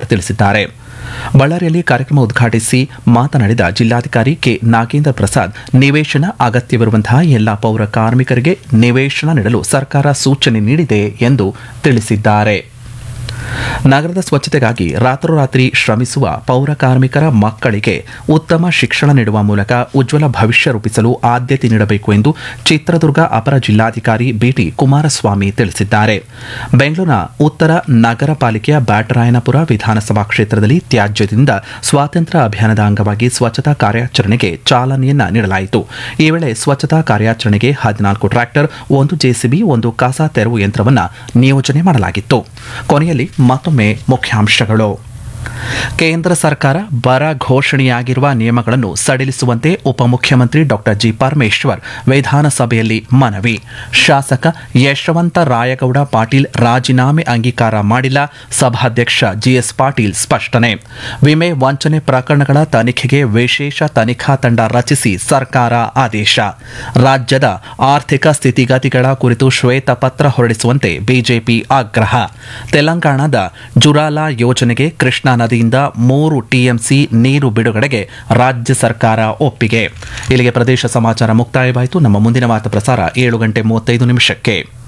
ತಿಳಿಸಿದ್ದಾರೆ ಬಳ್ಳಾರಿಯಲ್ಲಿ ಕಾರ್ಯಕ್ರಮ ಉದ್ಘಾಟಿಸಿ ಮಾತನಾಡಿದ ಜಿಲ್ಲಾಧಿಕಾರಿ ಕೆ ನಾಗೇಂದ್ರ ಪ್ರಸಾದ್ ನಿವೇಶನ ಅಗತ್ಯವಿರುವಂತಹ ಎಲ್ಲ ಪೌರ ಕಾರ್ಮಿಕರಿಗೆ ನಿವೇಶನ ನೀಡಲು ಸರ್ಕಾರ ಸೂಚನೆ ನೀಡಿದೆ ಎಂದು ತಿಳಿಸಿದ್ದಾರೆ ನಗರದ ಸ್ವಚ್ಛತೆಗಾಗಿ ರಾತ್ರೋರಾತ್ರಿ ಶ್ರಮಿಸುವ ಪೌರ ಕಾರ್ಮಿಕರ ಮಕ್ಕಳಿಗೆ ಉತ್ತಮ ಶಿಕ್ಷಣ ನೀಡುವ ಮೂಲಕ ಉಜ್ವಲ ಭವಿಷ್ಯ ರೂಪಿಸಲು ಆದ್ಯತೆ ನೀಡಬೇಕು ಎಂದು ಚಿತ್ರದುರ್ಗ ಅಪರ ಜಿಲ್ಲಾಧಿಕಾರಿ ಬಿಟಿ ಕುಮಾರಸ್ವಾಮಿ ತಿಳಿಸಿದ್ದಾರೆ ಬೆಂಗಳೂರಿನ ಉತ್ತರ ನಗರ ಪಾಲಿಕೆಯ ಬ್ಯಾಟರಾಯನಪುರ ವಿಧಾನಸಭಾ ಕ್ಷೇತ್ರದಲ್ಲಿ ತ್ಯಾಜ್ಯದಿಂದ ಸ್ವಾತಂತ್ರ್ಯ ಅಭಿಯಾನದ ಅಂಗವಾಗಿ ಸ್ವಚ್ಛತಾ ಕಾರ್ಯಾಚರಣೆಗೆ ಚಾಲನೆಯನ್ನ ನೀಡಲಾಯಿತು ಈ ವೇಳೆ ಸ್ವಚ್ಛತಾ ಕಾರ್ಯಾಚರಣೆಗೆ ಹದಿನಾಲ್ಕು ಟ್ರ್ಯಾಕ್ಟರ್ ಒಂದು ಜೆಸಿಬಿ ಒಂದು ಕಸ ತೆರವು ಯಂತ್ರವನ್ನು ನಿಯೋಜನೆ ಮಾಡಲಾಗಿತ್ತು ಕೊನೆಯಲ್ಲಿ ಮತ್ತೊಮ್ಮೆ ಮುಖ್ಯಾಂಶಗಳು ಕೇಂದ್ರ ಸರ್ಕಾರ ಬರ ಘೋಷಣೆಯಾಗಿರುವ ನಿಯಮಗಳನ್ನು ಸಡಿಲಿಸುವಂತೆ ಉಪಮುಖ್ಯಮಂತ್ರಿ ಡಾಕ್ಟರ್ ಜಿ ಪರಮೇಶ್ವರ್ ವಿಧಾನಸಭೆಯಲ್ಲಿ ಮನವಿ ಶಾಸಕ ಯಶವಂತ ರಾಯಗೌಡ ಪಾಟೀಲ್ ರಾಜೀನಾಮೆ ಅಂಗೀಕಾರ ಮಾಡಿಲ್ಲ ಸಭಾಧ್ಯಕ್ಷ ಜಿಎಸ್ ಪಾಟೀಲ್ ಸ್ಪಷ್ಟನೆ ವಿಮೆ ವಂಚನೆ ಪ್ರಕರಣಗಳ ತನಿಖೆಗೆ ವಿಶೇಷ ತನಿಖಾ ತಂಡ ರಚಿಸಿ ಸರ್ಕಾರ ಆದೇಶ ರಾಜ್ಯದ ಆರ್ಥಿಕ ಸ್ಥಿತಿಗತಿಗಳ ಕುರಿತು ಶ್ವೇತಪತ್ರ ಹೊರಡಿಸುವಂತೆ ಬಿಜೆಪಿ ಆಗ್ರಹ ತೆಲಂಗಾಣದ ಜುರಾಲಾ ಯೋಜನೆಗೆ ಕೃಷ್ಣಾ ನದಿಯಿಂದ ಮೂರು ಟಿಎಂಸಿ ನೀರು ಬಿಡುಗಡೆಗೆ ರಾಜ್ಯ ಸರ್ಕಾರ ಒಪ್ಪಿಗೆ ಇಲ್ಲಿಗೆ ಪ್ರದೇಶ ಸಮಾಚಾರ ಮುಕ್ತಾಯವಾಯಿತು ನಮ್ಮ ಮುಂದಿನ ವಾರ್ತಾ ಪ್ರಸಾರ ಏಳು ಗಂಟೆ ಮೂವತ್ತೈದು ನಿಮಿಷಕ್ಕೆ